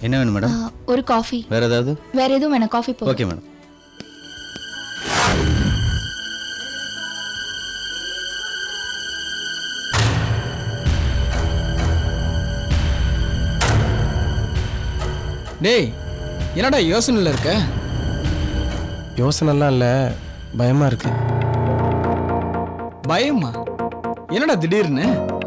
என்ன வேணும் மேடம் ஆ, ஒரு காஃபி வேற ஏதாவது வேற எதுவும் வேணாம் காஃபி போதும் ஓகே மேடம் டேய் என்னடா யோசனையில் இருக்க யோசனைலாம் இல்லை பயமாக இருக்கு பயமா என்னடா திடீர்னு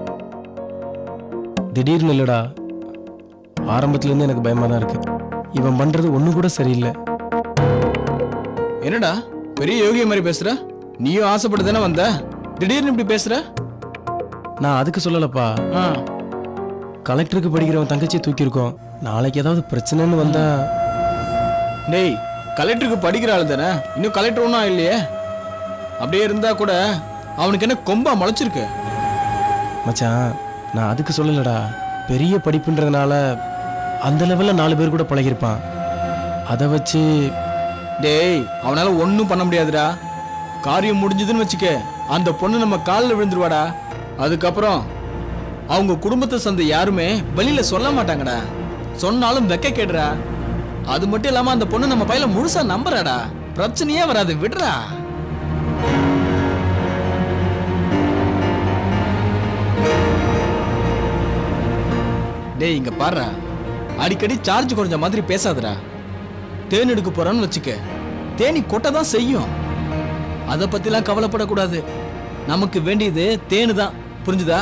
திடீர்னு இல்லைடா ஆரம்பத்துலேருந்து எனக்கு பயமாக தான் இருக்கு இவன் பண்ணுறது ஒன்று கூட சரியில்லை என்னடா பெரிய யோகிய மாதிரி பேசுற நீயும் ஆசைப்பட்டு தானே வந்த திடீர்னு இப்படி பேசுற நான் அதுக்கு சொல்லலப்பா ஆ கலெக்டருக்கு படிக்கிறவன் தங்கச்சியை தூக்கியிருக்கோம் நாளைக்கு ஏதாவது பிரச்சனைன்னு வந்தா டேய் கலெக்டருக்கு படிக்கிற ஆள் தானே இன்னும் கலெக்டர் ஒன்றும் இல்லையே அப்படியே இருந்தா கூட அவனுக்கு என்ன கொம்பா முளைச்சிருக்கு மச்சான் நான் அதுக்கு சொல்லலடா பெரிய படிப்புன்றதுனால அந்த லெவலில் நாலு பேர் கூட பழகிருப்பான் அதை வச்சு டேய் அவனால ஒன்றும் பண்ண முடியாதுடா காரியம் முடிஞ்சதுன்னு வச்சுக்க அந்த பொண்ணு நம்ம காலில் விழுந்துருவாடா அதுக்கப்புறம் அவங்க குடும்பத்தை சேர்ந்த யாருமே வெளியில சொல்ல மாட்டாங்கடா சொன்னாலும் வெக்க கேடுறா அது மட்டும் இல்லாம அந்த பொண்ணு நம்ம பையில முழுசா நம்புறாடா பிரச்சனையே வராது விடுறா டேய் இங்க பாருடா அடிக்கடி சார்ஜ் குறைஞ்ச மாதிரி பேசாதடா தேன் எடுக்க போறான்னு வச்சுக்க தேனி கொட்ட தான் செய்யும் அதை பத்திலாம் கவலைப்படக்கூடாது நமக்கு வேண்டியது தேனு தான் புரிஞ்சுதா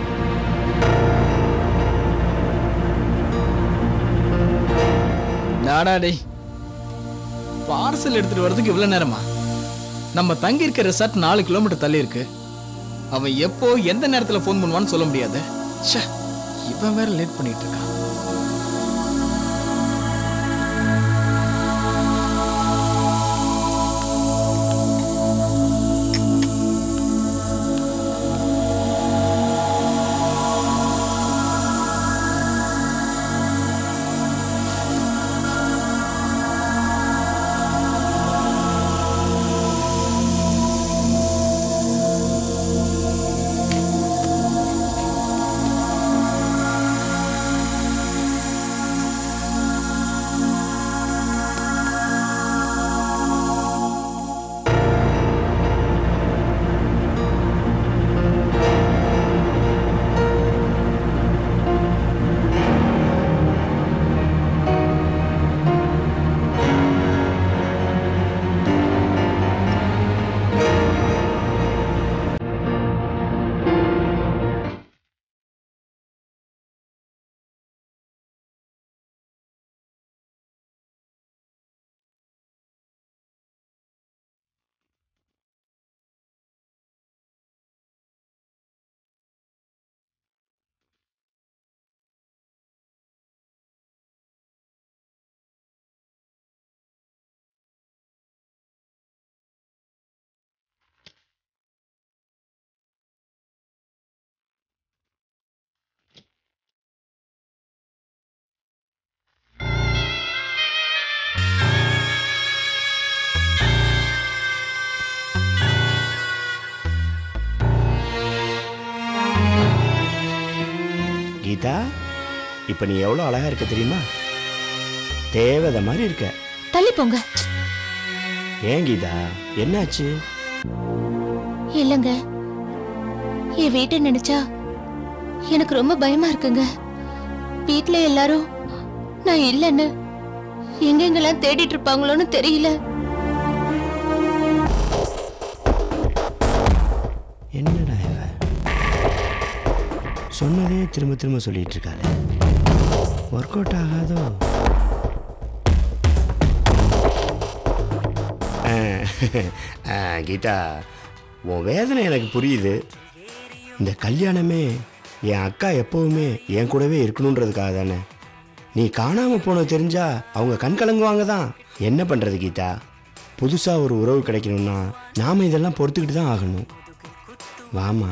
நாடா டேய் பார்சல் எடுத்துட்டு வர்றதுக்கு இவ்வளவு நேரமா நம்ம தங்கி இருக்க ரெசார்ட் நாலு கிலோமீட்டர் தள்ளி இருக்கு அவன் எப்போ எந்த நேரத்துல ஃபோன் பண்ணுவான்னு சொல்ல முடியாது ச்சே இவன் வேற லேட் பண்ணிட்டு இருக்கான் கீதா இப்போ நீ எவ்வளோ அழகா இருக்க தெரியுமா தேவதை மாதிரி இருக்க தள்ளி போங்க ஏன் கீதா என்னாச்சு இல்லைங்க என் வீட்டை நினைச்சா எனக்கு ரொம்ப பயமா இருக்குங்க வீட்ல எல்லாரும் நான் இல்லைன்னு எங்கெங்கெல்லாம் தேடிட்டு இருப்பாங்களோன்னு தெரியல என்னடா இவ சொன்னதே திரும்ப திரும்ப சொல்லிட்டு இருக்காரு ஒர்க் அவுட் ஆகாதோ ஆ, ஆ, கீதா உன் வேதனை எனக்கு புரியுது இந்த கல்யாணமே என் அக்கா எப்பவுமே என் கூடவே இருக்கணுன்றதுக்காக தானே நீ காணாம போன தெரிஞ்சா அவங்க கண் கலங்குவாங்க தான் என்ன பண்றது கீதா புதுசா ஒரு உறவு கிடைக்கணும்னா நாம இதெல்லாம் பொறுத்துக்கிட்டு தான் ஆகணும் வாமா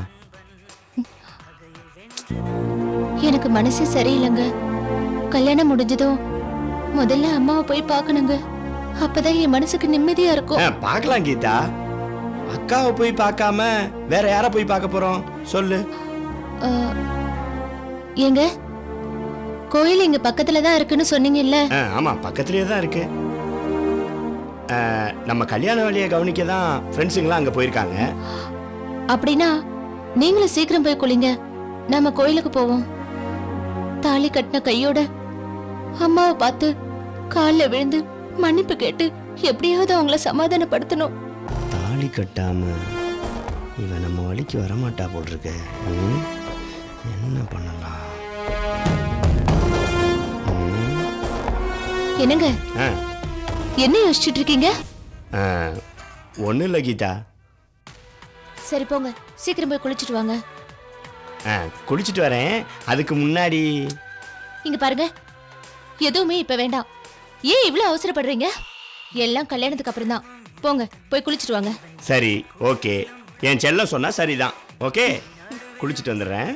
எனக்கு மனசு சரியில்லைங்க கல்யாணம் முடிஞ்சதும் முதல்ல அம்மாவை போய் பார்க்கணுங்க அப்பதான் என் மனசுக்கு நிம்மதியா இருக்கும் ஆ, பார்க்கலாம் கீதா அக்காவை போய் பார்க்காம வேற யாரை போய் பார்க்க போறோம் சொல்லு ஆ, ஏங்க கோயில் இங்க பக்கத்துல தான் இருக்குன்னு சொன்னீங்கல்ல ஆ, ஆமா பக்கத்துலயே தான் இருக்கு ஆ, நம்ம கல்யாண வேலையை கவனிக்க தான் ஃப்ரெண்ட்ஸுங்களாம் அங்கே போயிருக்காங்க அப்படின்னா நீங்களும் சீக்கிரம் போய் குளிங்க நாம கோயிலுக்கு போவோம் தாலி கட்டின கையோட அம்மாவை பார்த்து கால்ல விழுந்து மன்னிப்பு கேட்டு எப்படியாவது அவங்கள சமாதானப்படுத்தணும் தாலி கட்டாம இவன் நம்ம வழிக்கு வரமாட்டா போல் இருக்கு ம்? என்ன பண்ணலாம் ம்? என்னங்க ஆ என்ன யோசிச்சுட்டு இருக்கீங்க ஒன்றும் இல்லை கீதா சரி போங்க சீக்கிரம் போய் குளிச்சிட்டு வாங்க ஆ குளிச்சுட்டு வரேன் அதுக்கு முன்னாடி இங்க பாருங்க எதுவுமே இப்ப வேண்டாம் ஏன் இவ்ளோ அவசரப்படுறீங்க எல்லாம் கல்யாணத்துக்கு அப்புறம் தான் போங்க போய் குளிச்சிட்டு வாங்க சரி ஓகே என் செல்லம் சொன்னா சரிதான் ஓகே குளிச்சுட்டு வந்துடுறேன்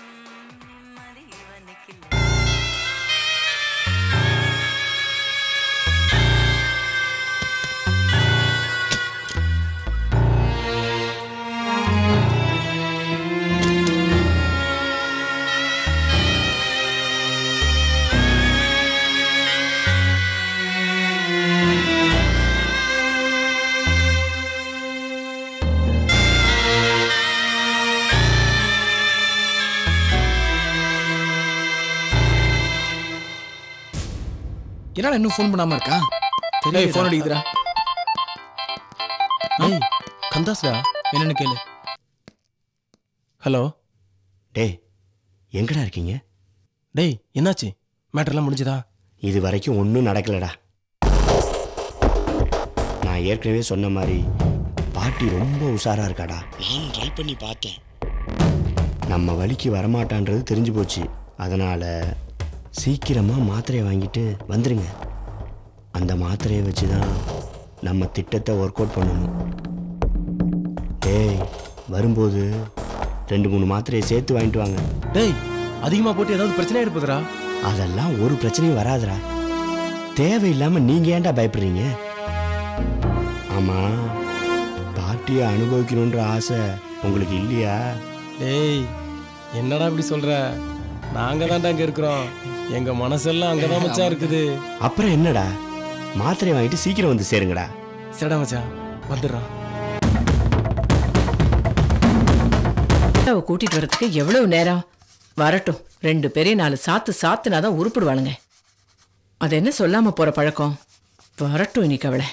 என்னடா இன்னும் ஃபோன் பண்ணாம இருக்கான் டேய் ஃபோன் அடிக்குதுடா ஏய் கந்தாஸ்டா என்னன்னு கேளு ஹலோ டேய் எங்கடா இருக்கீங்க டேய் என்னாச்சு மேட்டர்லாம் முடிஞ்சுதா இது வரைக்கும் ஒன்றும் நடக்கலடா நான் ஏற்கனவே சொன்ன மாதிரி பாட்டி ரொம்ப உஷாரா இருக்காடா நான் ட்ரை பண்ணி பார்த்தேன் நம்ம வழிக்கு வரமாட்டான்றது தெரிஞ்சு போச்சு அதனால சீக்கிரமா மாத்திரையை வாங்கிட்டு வந்துருங்க அந்த மாத்திரையை வச்சு தான் நம்ம திட்டத்தை ஒர்க் அவுட் பண்ணணும் டேய் வரும்போது ரெண்டு மூணு மாத்திரையை சேர்த்து வாங்கிட்டு வாங்க டேய் அதிகமாக போட்டு ஏதாவது பிரச்சனை இருப்பதுடா அதெல்லாம் ஒரு பிரச்சனையும் வராதுடா தேவையில்லாம நீங்க ஏன்டா பயப்படுறீங்க ஆமா பாட்டியை அனுபவிக்கணுன்ற ஆசை உங்களுக்கு இல்லையா டேய் என்னடா இப்படி சொல்ற நாங்க தான்டா அங்க இருக்கிறோம் எங்க மனசெல்லாம் அங்கதான் மச்சான் இருக்குது அப்புறம் என்னடா மாத்திரை வாங்கிட்டு சீக்கிரம் வந்து சேருங்கடா சரிடா மச்சான் வந்துடுறான் அவ கூட்டிட்டு வரதுக்கு எவ்வளவு நேரம் வரட்டும் ரெண்டு பேரையும் நாலு சாத்து சாத்துனாதான் உருப்பிடுவாளுங்க அது என்ன சொல்லாம போற பழக்கம் வரட்டும் இன்னைக்கு அவளை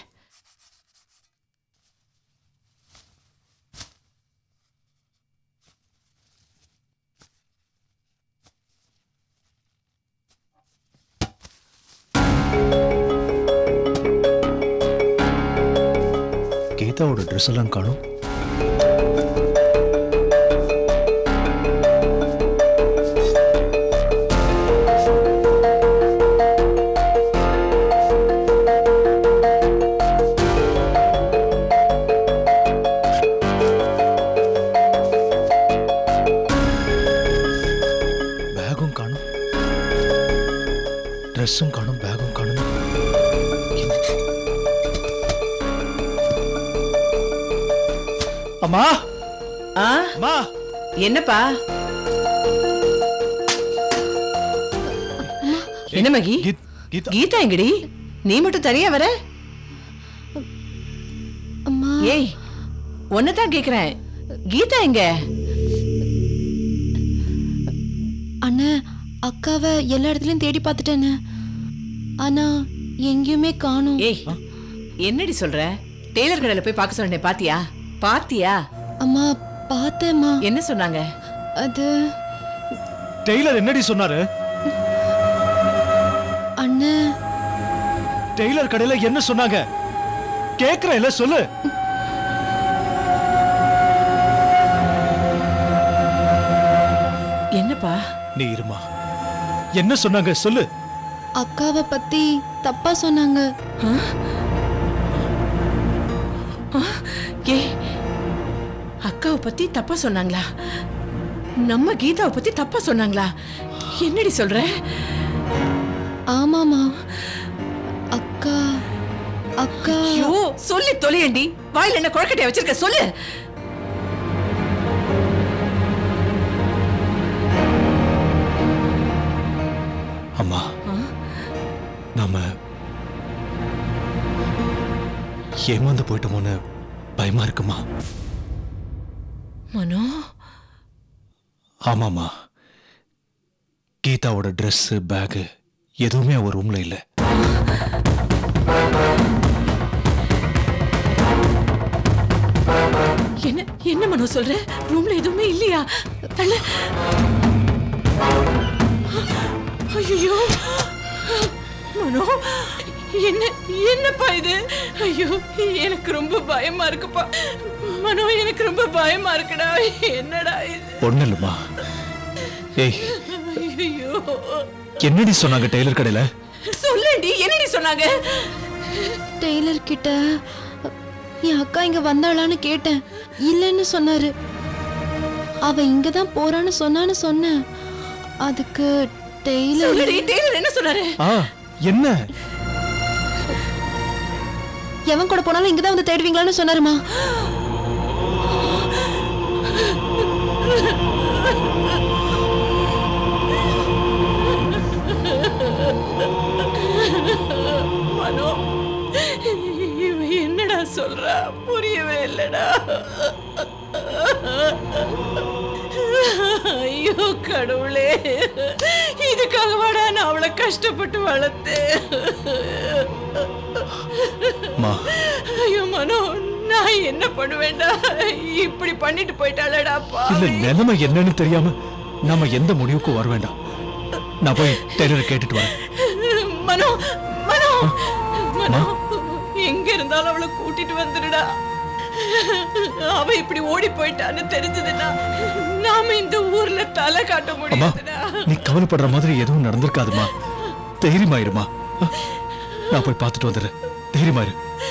கீதாவோட ட்ரெஸ் எல்லாம் காணும் பேகும் காணும் ட்ரெஸ்ஸும் காணும் பேகும் காணும் அம்மா ஆ அம்மா என்னப்பா என்ன மகி கீத் கீதா கீதா எங்கடி நீ மட்டும் தனியா வர அம்மா ஏய் ஒன்னதான் கேக்குறேன் கீதா எங்க அண்ணா அக்காவை எல்லா இடத்துலயும் தேடி பார்த்துட்டேன்னு ஆனா எங்கேயுமே காணும் ஏய் என்னடி சொல்ற டெய்லர் கடையில போய் பார்க்க சொன்னேன் பாத்தியா பாத்தியா அம்மா பார்த்தேம்மா என்ன சொன்னாங்க அது டெய்லர் என்னடி சொன்னாரு அண்ணன் டெய்லர் கடையில என்ன சொன்னாங்க கேக்குறேன் இல்ல சொல்லு என்னப்பா நீ இருமா என்ன சொன்னாங்க சொல்லு அக்காவை பத்தி தப்பா சொன்னாங்க ஏ அக்காவை பத்தி தப்பா சொன்னாங்களா நம்ம கீதாவை பத்தி தப்பா சொன்னாங்களா என்னடி சொல்ற ஆமாமா அக்கா அக்கா ஐயோ சொல்லி தொலையண்டி வாயில என்ன குழக்கட்டைய வச்சிருக்க சொல்லு நாம ஏமாந்து போயிட்டோமோன்னு பயமா இருக்குமா மனோ ஆமாம்மா கீதாவோட ட்ரெஸ்ஸு பேகு எதுவுமே அவ ரூம்ல இல்லை என்ன என்ன மனோ சொல்ற ரூம்ல எதுவுமே இல்லையா தள்ள ஐயோ மனோ என்ன என்னப்பா இது ஐயோ எனக்கு ரொம்ப பயமா இருக்குப்பா மனோ எனக்கு ரொம்ப பயமா இருக்குடா என்னடா இது ஒண்ணு இல்லைம்மா ஏய் ஐயோ என்னடி சொன்னாங்க டெய்லர் கடையில சொல்லேண்டி என்னடி சொன்னாங்க டெய்லர் கிட்ட என் அக்கா இங்க வந்தாளான்னு கேட்டேன் இல்லைன்னு சொன்னாரு அவ இங்க தான் போறான்னு சொன்னான்னு சொன்னேன் அதுக்கு டெய்லர் சொல்லுடி டெய்லர் என்ன சொன்னாரு ஆ என்ன எவன் கூட போனாலும் இங்க தான் வந்து தேடுவீங்களான்னு சொன்னாருமா மனோ இவன் என்னடா சொல்றா புரியவே இல்லடா ஐயோ கடவுளே இதுக்காகவாடா நான் அவளை கஷ்டப்பட்டு வளர்த்தேன் மா ஐயோ மனோ நான் என்ன பண்ணுவேன்டா இப்படி பண்ணிட்டு போயிட்டாளடா இல்ல பாவி நிலைமை என்னன்னு தெரியாம நாம எந்த முடிவுக்கும் வர வேண்டாம் நான் போய் டெய்லர் கேட்டுட்டு வரேன் மனோ மனோ மனோ எங்க இருந்தாலும் அவளை கூட்டிட்டு வந்துடுடா அவ இப்படி ஓடி போயிட்டான்னு தெரிஞ்சதுன்னா நாம இந்த ஊர்ல தலை காட்ட அம்மா முடியாதுடா நீ கவலைப்படுற மாதிரி எதுவும் நடந்திருக்காதுமா தைரியமாயிருமா நான் போய் பார்த்துட்டு வந்துடுறேன் தைரியமாயிரு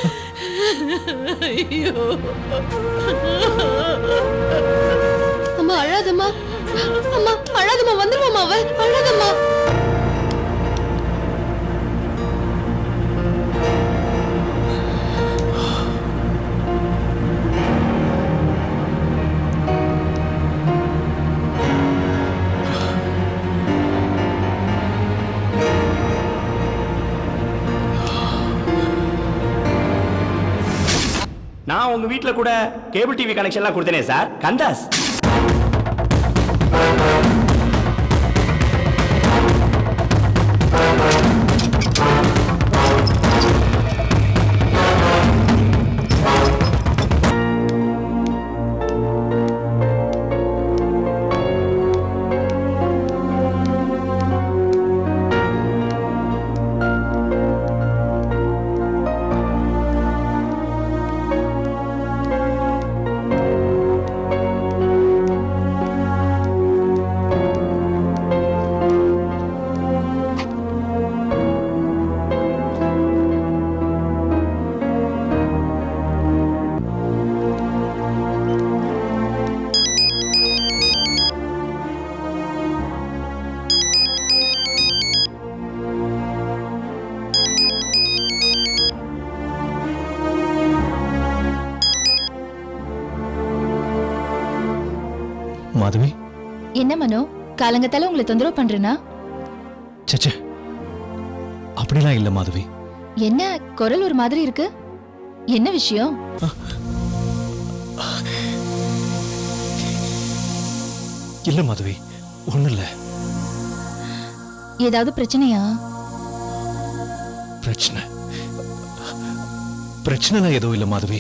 ஐயோ அம்மா அழாதம்மா அம்மா அழாதம்மா வந்துருவாமா அவ அழாதம்மா நான் உங்க வீட்ல கூட கேபிள் டிவி கனெக்ஷன்லாம் கொடுத்தேனே சார் கந்தாஸ் மாதவி என்ன மனோ காலங்கத்தால உங்களை தொந்தரவு பண்றேனா சச்சே அப்படிலாம் இல்ல மாதவி என்ன குரல் ஒரு மாதிரி இருக்கு என்ன விஷயம் இல்ல மாதவி ஒண்ணு இல்ல ஏதாவது பிரச்சனையா பிரச்சனை பிரச்சனைலாம் எதுவும் இல்ல மாதவி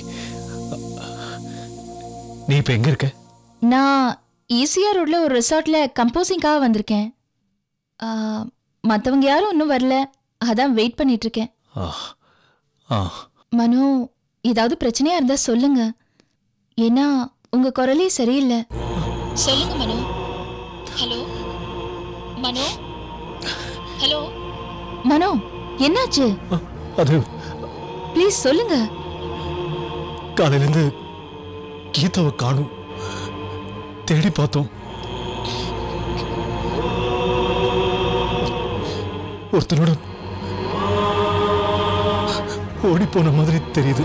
நீ இப்ப எங்க இருக்க நான் ஈசிஆர் ரோட்ல ஒரு ரிசார்ட்ல கம்போசிங்காக வந்திருக்கேன் ஆ, மத்தவங்க யாரும் இன்னும் வரல அதான் வெயிட் பண்ணிட்டு இருக்கேன் ஆ ஆ மனோ ஏதாவது பிரச்சனையா இருந்தா சொல்லுங்க ஏன்னா உங்க குரலே சரியில்லை சொல்லுங்க மனோ ஹலோ மனோ ஹலோ மனோ என்னாச்சு ஆ, அது ப்ளீஸ் சொல்லுங்க காலையிலேருந்து கீதாவை காணும் தேடி பார்த்தோம் ஒருத்தனோட ஓடி போன மாதிரி தெரியுது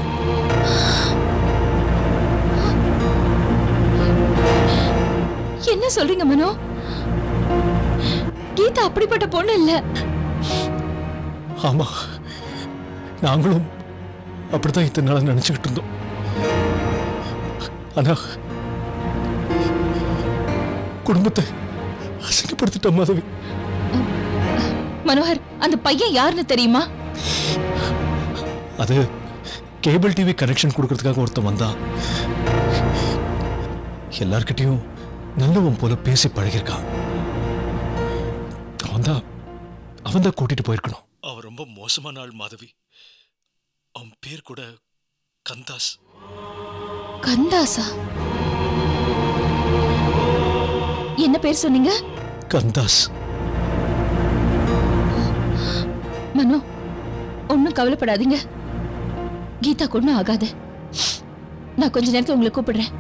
என்ன சொல்றீங்க மனோ கீதா அப்படிப்பட்ட பொண்ணு இல்ல ஆமா நாங்களும் அப்படித்தான் இத்தனை நாளா நினைச்சுக்கிட்டு இருந்தோம் ஆனா குடும்பத்தை அசிங்கப்படுத்திட்ட மாதவி மனோகர் அந்த பையன் யாருன்னு தெரியுமா அது கேபிள் டிவி கனெக்ஷன் கொடுக்கறதுக்காக ஒருத்தன் வந்தான் எல்லார்கிட்டயும் நல்லவன் போல பேசி பழகிருக்கான் அவன் தான் அவன் தான் கூட்டிட்டு போயிருக்கணும் அவன் ரொம்ப மோசமான ஆள் மாதவி அவன் பேர் கூட கந்தாஸ் கந்தாசா என்ன பேர் சொன்னீங்க கந்தாஸ் மனோ ஒன்னும் கவலைப்படாதீங்க கீதா ஒன்றும் ஆகாது நான் கொஞ்ச நேரத்துல உங்களை கூப்பிடுறேன்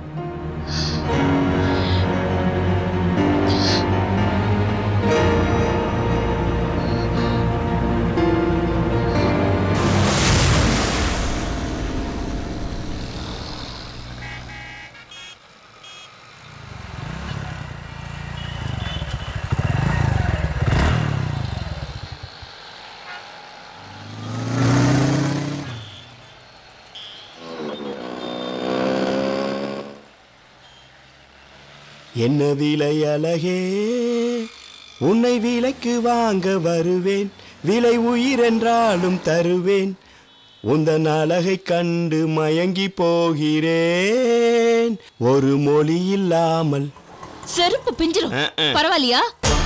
என்ன விலை அழகே உன்னை விலைக்கு வாங்க வருவேன் விலை உயிரென்றாலும் தருவேன் உந்தன் அழகை கண்டு மயங்கி போகிறேன் ஒரு மொழி இல்லாமல் செருப்பு பிஞ்சிரும் பரவாயில்லையா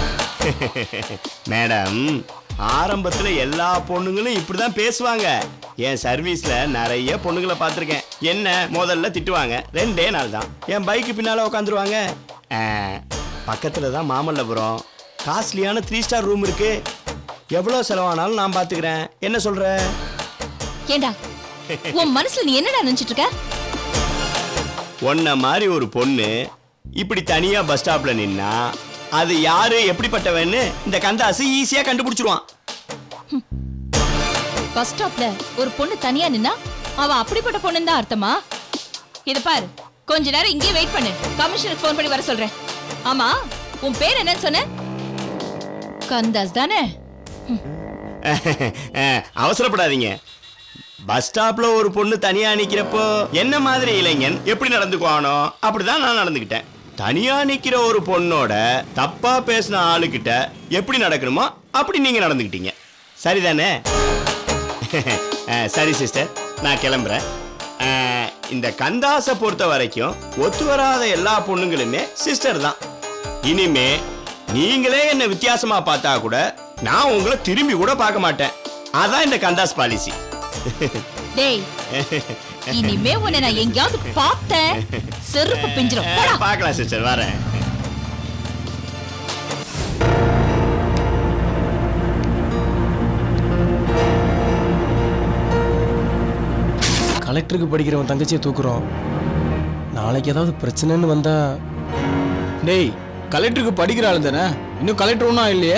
மேடம் ஆரம்பத்துல எல்லா பொண்ணுங்களும் இப்படிதான் பேசுவாங்க என் சர்வீஸ்ல நிறைய பொண்ணுங்களை பார்த்துருக்கேன் என்ன முதல்ல திட்டுவாங்க ரெண்டே நாள் தான் என் பைக்கு பின்னால உட்காந்துருவாங்க பக்கத்துல தான் மாமல்லபுரம் காஸ்ட்லியான த்ரீ ஸ்டார் ரூம் இருக்கு எவ்வளோ செலவானாலும் நான் பார்த்துக்கிறேன் என்ன சொல்ற ஏண்டா உன் மனசுல நீ என்னடா நினைச்சிட்டு இருக்க உன்ன மாதிரி ஒரு பொண்ணு இப்படி தனியா பஸ் ஸ்டாப்ல நின்னா அது யாரு எப்படிப்பட்டவன்னு இந்த கந்தாசு ஈஸியா கண்டுபிடிச்சிருவான் பஸ் ஸ்டாப்ல ஒரு பொண்ணு தனியா நின்னா அவ அப்படிப்பட்ட பொண்ணுன்னு தான் அர்த்தமா இது பாரு கொஞ்ச நேரம் இங்கே வெயிட் பண்ணு கமிஷனுக்கு ஃபோன் பண்ணி வர சொல்றேன் ஆமா உன் பேர் என்னன்னு சொன்ன கந்தாஸ் தானே அஹ், அவசரப்படாதீங்க பஸ் ஸ்டாப்ல ஒரு பொண்ணு தனியா நிக்கிறப்போ என்ன மாதிரி இளைஞன் எப்படி நடந்துக்குவானோ அப்படிதான் நான் நடந்துக்கிட்டேன் தனியா நிக்கிற ஒரு பொண்ணோட தப்பா பேசின ஆளுகிட்ட எப்படி நடக்கணுமோ அப்படி நீங்க நடந்துக்கிட்டீங்க சரிதானே அஹ், சரி சிஸ்டர் நான் கிளம்புறேன் அஹ், இந்த கந்தாசை பொறுத்த வரைக்கும் ஒத்து வராத எல்லா பொண்ணுங்களுமே சிஸ்டர் தான் இனிமே நீங்களே என்ன வித்தியாசமா பார்த்தா கூட நான் உங்களை திரும்பி கூட பார்க்க மாட்டேன் அதான் இந்த கந்தாஸ் பாலிசி டேய் இனிமே உன்னை நான் எங்கேயாவது பார்த்தேன் செருப்பு பிஞ்சிரும் போடா. பார்க்கலாம் சிஸ்டர் வரேன் கலெக்டருக்கு படிக்கிறவன் தங்கச்சியை தூக்குறோம் நாளைக்கு ஏதாவது பிரச்சனைன்னு வந்தா டேய் கலெக்டருக்கு படிக்கிற ஆளு தானே இன்னும் கலெக்டர் ஒன்றும் இல்லையே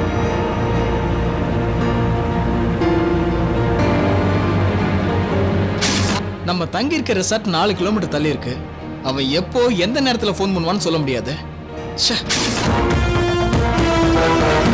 நம்ம தங்கி இருக்க ரெசார்ட் நாலு கிலோமீட்டர் தள்ளி இருக்கு அவன் எப்போ எந்த நேரத்தில் ஃபோன் பண்ணுவான்னு சொல்ல முடியாது ச்சே